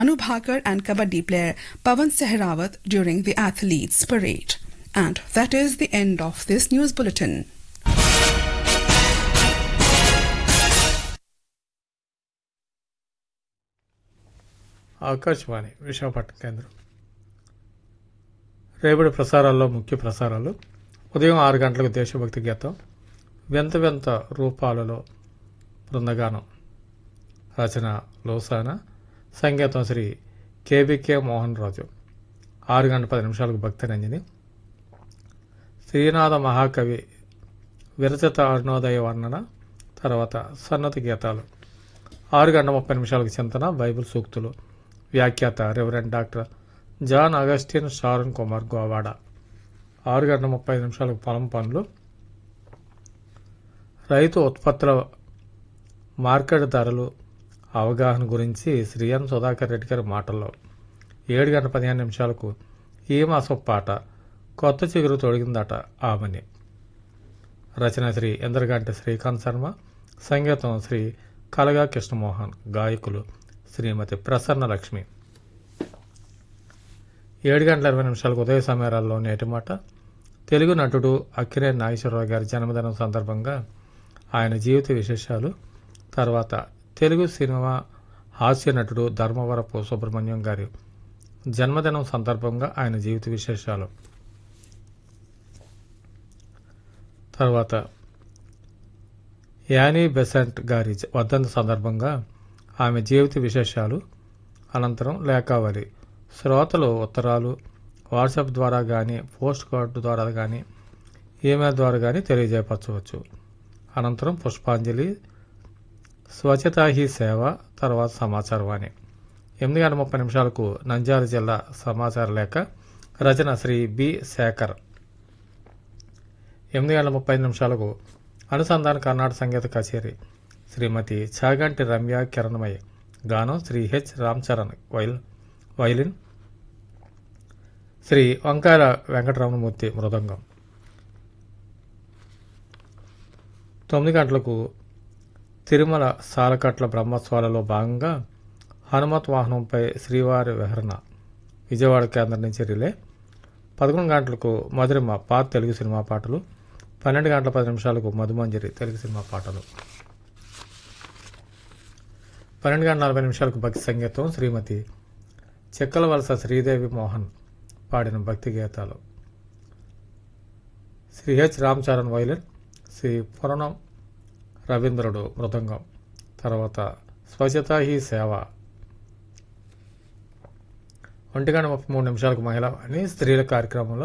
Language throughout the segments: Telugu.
Anu Bhakar and Kabaddi player Pavan Sehrawat during the athletes parade. And that is the end of this news bulletin. Akashvani Visakhapatnam కేంద్రం రేపటి ప్రసారాల్లో ముఖ్య ప్రసారాలు ఉదయం ఆరు గంటలకు దేశభక్తి గీతం వింత వింత రూపాలలో బృందగానం రచన లోసాన సంగీతం శ్రీ కేబికే మోహన్ రాజు ఆరు గంటల పది నిమిషాలకు భక్తి రంజని శ్రీనాథ మహాకవి విరచిత అరుణోదయ వర్ణన తర్వాత సన్నతి గీతాలు ఆరు గంటల ముప్పై నిమిషాలకు చింతన బైబిల్ సూక్తులు వ్యాఖ్యాత reverend doctor John Augustine Sharon Kumar Govada ఆరు గంటల ముప్పై ఐదు నిమిషాలకు పొలం పనులు రైతు ఉత్పత్తుల మార్కెట్ ధరలు అవగాహన గురించి శ్రీ ఎన్ సుధాకర్ రెడ్డి గారి మాటల్లో ఏడు గంటల పదిహేను నిమిషాలకు ఈ మాసం పాట కొత్త చిగురు తొడిగిందట ఆమెని రచన శ్రీ ఇంద్రగంటి శ్రీకాంత్ శర్మ సంగీతం శ్రీ కలగా కృష్ణమోహన్ గాయకులు శ్రీమతి ప్రసన్న లక్ష్మి ఏడు గంటల ఇరవై నిమిషాలకు ఉదయ సమయాల్లో నేటి మాట తెలుగు నటుడు అక్కినే నాగేశ్వరరావు గారి జన్మదినం సందర్భంగా ఆయన జీవిత విశేషాలు తర్వాత తెలుగు సినిమా హాస్య నటుడు ధర్మవరపు సుబ్రహ్మణ్యం గారి జన్మదినం సందర్భంగా ఆయన జీవిత విశేషాలు తర్వాత యానీ బెసెంట్ గారి వర్ధంతి సందర్భంగా ఆమె జీవిత విశేషాలు అనంతరం లేఖావళి శ్రోతలు ఉత్తరాలు వాట్సాప్ ద్వారా కానీ పోస్ట్ కార్డు ద్వారా కానీ ఈమెయిల్ ద్వారా కానీ తెలియజేయపరచవచ్చు అనంతరం పుష్పాంజలి స్వచ్ఛతా హీ సేవ తర్వాత సమాచారం అని ఎనిమిది గంటల ముప్పై నిమిషాలకు నంద్యాల జిల్లా సమాచార లేఖ రచన శ్రీ బి శేఖర్ ఎనిమిది గంటల ముప్పై ఐదు నిమిషాలకు అనుసంధాన కర్ణాటక సంగీత కచేరీ శ్రీమతి చాగంటి రమ్య కిరణమయ్య గానం శ్రీ హెచ్ రామ్ చరణ్ వైల్ వైలిన్ శ్రీ వంకాయల వెంకటరమణమూర్తి మృదంగం తొమ్మిది గంటలకు తిరుమల సాలకట్ల బ్రహ్మోత్సవాలలో భాగంగా హనుమత్ వాహనంపై శ్రీవారి విహరణ విజయవాడ కేంద్రం నుంచి రిలే పదకొండు గంటలకు మధురిమ పాత తెలుగు సినిమా పాటలు పన్నెండు గంటల పది నిమిషాలకు మధుమంజరి తెలుగు సినిమా పాటలు పన్నెండు గంటల నలభై నిమిషాలకు భక్తి సంగీతం శ్రీమతి చెక్కల వలస శ్రీదేవి మోహన్ పాడిన భక్తి గీతాలు శ్రీ హెచ్ రామ్ చరణ్ వైలెన్ శ్రీ పురణం రవీంద్రుడు మృదంగం తర్వాత స్వచ్ఛతా హీ సేవ ఒంటి గంట ముప్పై మూడు నిమిషాలకు మహిళ అని స్త్రీల కార్యక్రమంలో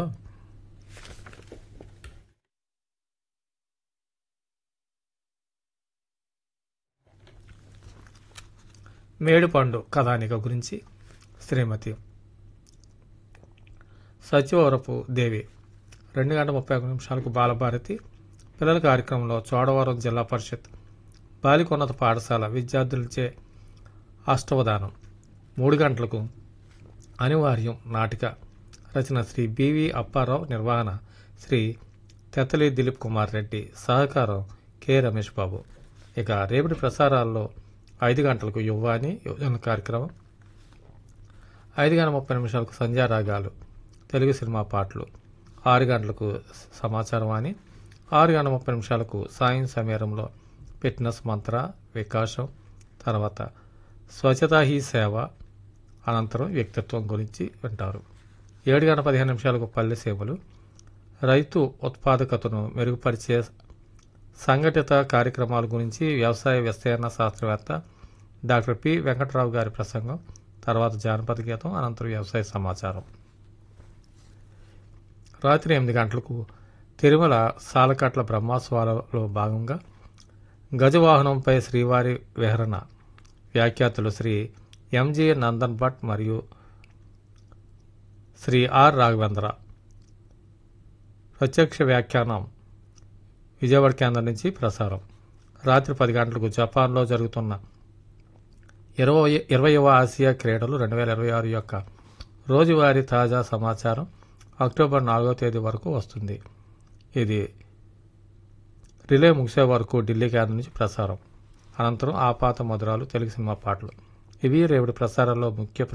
మేడుపండు కథానిక గురించి శ్రీమతి సచివరపు దేవి రెండు గంటల ముప్పై ఒక నిమిషాలకు బాలభారతి పిల్లల కార్యక్రమంలో చోడవరం జిల్లా పరిషత్ బాలికోన్నత పాఠశాల విద్యార్థులచే అష్టవదానం మూడు గంటలకు అనివార్యం నాటిక రచన శ్రీ బివి అప్పారావు నిర్వహణ శ్రీ తెతలి దిలీప్ కుమార్ రెడ్డి సహకారం కె రమేష్ బాబు ఇక రేపటి ప్రసారాల్లో ఐదు గంటలకు యువాని యువజన కార్యక్రమం ఐదు గంటల ముప్పై నిమిషాలకు సంధ్యారాగాలు తెలుగు సినిమా పాటలు ఆరు గంటలకు సమాచారం అని ఆరు గంటల ముప్పై నిమిషాలకు సాయం సమీరంలో ఫిట్నెస్ మంత్ర వికాసం తర్వాత స్వచ్ఛతా హీ సేవ అనంతరం వ్యక్తిత్వం గురించి వింటారు ఏడు గంటల పదిహేను నిమిషాలకు పల్లె సేవలు రైతు ఉత్పాదకతను మెరుగుపరిచే సంఘటిత కార్యక్రమాల గురించి వ్యవసాయ విస్తీర్ణ శాస్త్రవేత్త డాక్టర్ పి వెంకట్రావు గారి ప్రసంగం తర్వాత జానపద గీతం అనంతరం వ్యవసాయ సమాచారం రాత్రి ఎనిమిది గంటలకు తిరుమల సాలకట్ల బ్రహ్మోత్సవాలలో భాగంగా గజవాహనంపై శ్రీవారి విహరణ వ్యాఖ్యాతులు శ్రీ ఎంజి నందన్ భట్ మరియు శ్రీ ఆర్ రాఘవేంద్ర ప్రత్యక్ష వ్యాఖ్యానం విజయవాడ కేంద్రం నుంచి ప్రసారం రాత్రి పది గంటలకు జపాన్లో జరుగుతున్న ఇరవై ఇరవైవ ఆసియా క్రీడలు రెండు వేల ఇరవై ఆరు యొక్క రోజువారీ తాజా సమాచారం అక్టోబర్ నాలుగో తేదీ వరకు వస్తుంది ఇది రిలే ముగిసే వరకు ఢిల్లీ కేంద్రం నుంచి ప్రసారం అనంతరం ఆపాత మధురాలు తెలుగు సినిమా పాటలు ఇవి రేపటి ప్రసారాల్లో ముఖ్య